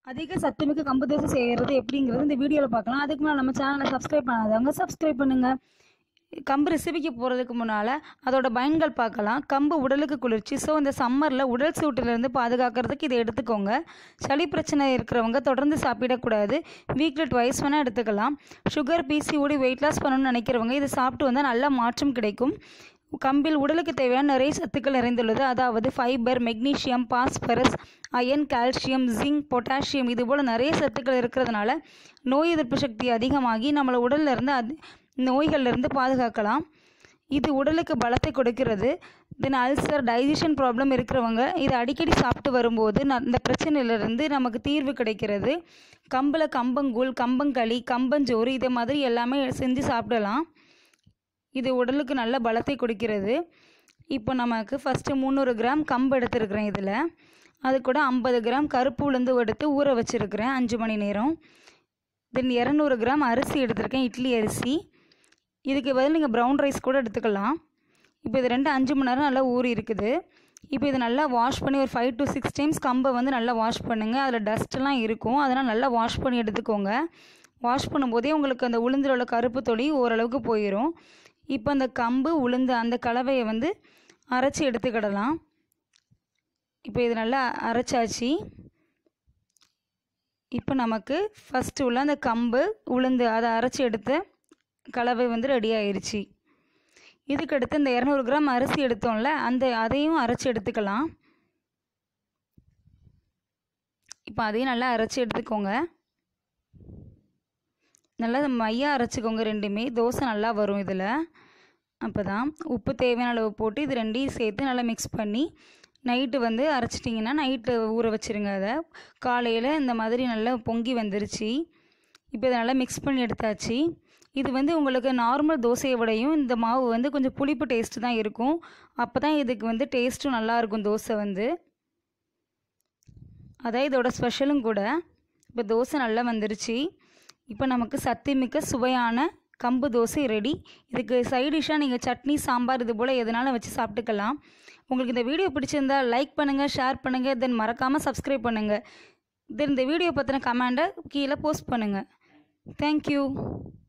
அதிக சத்துமிக்க கம்பு தோசை செய்கிறது எப்படிங்கிறது இந்த வீடியோவில் பார்க்கலாம் அதுக்கு முன்னாடி நம்ம சேனலை சப்ஸ்கிரைப் பண்ணாதவங்க சப்ஸ்கிரைப் பண்ணுங்கள் கம்பு ரெசிபிக்கு போகிறதுக்கு முன்னால் அதோட பயன்கள் பார்க்கலாம் கம்பு உடலுக்கு குளிர்ச்சி ஸோ இந்த சம்மரில் உடல் சூட்டிலிருந்து பாதுகாக்கிறதுக்கு இதை எடுத்துக்கோங்க சளி பிரச்சனை இருக்கிறவங்க தொடர்ந்து சாப்பிடக்கூடாது வீக்லி ட்வைஸ் வேணால் எடுத்துக்கலாம் சுகர் பிசிஓடி வெயிட் லாஸ் பண்ணணும்னு நினைக்கிறவங்க இதை சாப்பிட்டு வந்தால் நல்ல மாற்றம் கிடைக்கும் கம்பில் உடலுக்கு தேவையான நிறைய சத்துக்கள் நிறைந்துள்ளது அதாவது fibre magnesium phosphorus iron calcium zinc potassium இது போல் நிறைய சத்துக்கள் இருக்கிறதுனால நோய் எதிர்ப்பு சக்தி அதிகமாகி நம்மளை உடல்ல இருந்து அது நோய்கள்ல இருந்து பாதுகாக்கலாம் இது உடலுக்கு பலத்தை கொடுக்கிறது தென் அல்சர் டைஜஷன் ப்ராப்ளம் இருக்கிறவங்க இதை அடிக்கடி சாப்பிட்டு வரும்போது ந- இந்த பிரச்சனையிலிருந்து நமக்கு தீர்வு கிடைக்கிறது கம்பில் கம்பங்கூழ் கம்பங்களி கம்பஞ்சோறு இதை மாதிரி எல்லாமே செஞ்சு சாப்பிடலாம் இது உடலுக்கு நல்ல பலத்தை கொடுக்கிறது இப்போ நமக்கு ஃபஸ்ட்டு முந்நூறு கிராம் கம்பு எடுத்துருக்கிறேன் இதில் அது கூட ஐம்பது கிராம் கருப்பு உளுந்து எடுத்து ஊற வச்சுருக்கிறேன் அஞ்சு மணி நேரம் தென் இரநூறு கிராம் அரிசி எடுத்திருக்கேன் இட்லி அரிசி இதுக்கு பதில் நீங்கள் ப்ரௌன் ரைஸ் கூட எடுத்துக்கலாம் இப்போ இது ரெண்டு அஞ்சு மணி நேரம் நல்லா ஊறி இருக்குது இப்போ இதை நல்லா வாஷ் பண்ணி ஒரு ஃபைவ் டு சிக்ஸ் டைம்ஸ் கம்பை வந்து நல்லா வாஷ் பண்ணுங்கள் அதில் டஸ்ட்லாம் இருக்கும் அதெல்லாம் நல்லா வாஷ் பண்ணி எடுத்துக்கோங்க வாஷ் பண்ணும்போதே உங்களுக்கு அந்த உளுந்தில் உள்ள கருப்பு தொளி ஓரளவுக்கு போயிடும் இப்போ அந்த கம்பு உளுந்து அந்த கலவையை வந்து அரைச்சி எடுத்துக்கிடலாம் இப்போ இது நல்லா அரைச்சாச்சு இப்போ நமக்கு ஃபஸ்ட்டு உள்ள அந்த கம்பு உளுந்து அதை அரைச்சி எடுத்த கலவை வந்து ரெடி ஆயிருச்சு இதுக்கு அடுத்து இந்த இரநூறு கிராம் அரிசி எடுத்தோம்ல அந்த அதையும் அரைச்சி எடுத்துக்கலாம் இப்போ அதையும் நல்லா அரைச்சி எடுத்துக்கோங்க நல்லா மையாக அரைச்சிக்கோங்க ரெண்டுமே தோசை நல்லா வரும் இதில் அப்போ தான் உப்பு தேவையான அளவு போட்டு இது ரெண்டையும் சேர்த்து நல்லா மிக்ஸ் பண்ணி நைட்டு வந்து அரைச்சிட்டிங்கன்னா நைட்டு ஊற வச்சிருங்க அதை காலையில் இந்த மாதிரி நல்லா பொங்கி வந்துருச்சு இப்போ இதை நல்லா மிக்ஸ் பண்ணி எடுத்தாச்சு இது வந்து உங்களுக்கு நார்மல் தோசையை விடையும் இந்த மாவு வந்து கொஞ்சம் புளிப்பு டேஸ்ட்டு தான் இருக்கும் அப்போ தான் இதுக்கு வந்து டேஸ்ட்டும் நல்லாயிருக்கும் தோசை வந்து அதான் இதோட ஸ்பெஷலும் கூட இப்போ தோசை நல்லா வந்துருச்சு இப்போ நமக்கு சத்துமிக்க சுவையான கம்பு தோசை ரெடி இதுக்கு சைட் டிஷ்ஷாக நீங்கள் சட்னி சாம்பார் இது போல் எதனாலும் வச்சு சாப்பிட்டுக்கலாம் உங்களுக்கு இந்த வீடியோ பிடிச்சிருந்தா லைக் பண்ணுங்கள் ஷேர் பண்ணுங்கள் தென் மறக்காமல் சப்ஸ்கிரைப் பண்ணுங்கள் தென் இந்த வீடியோ பற்றின கமெண்டை கீழே போஸ்ட் பண்ணுங்கள் தேங்க்யூ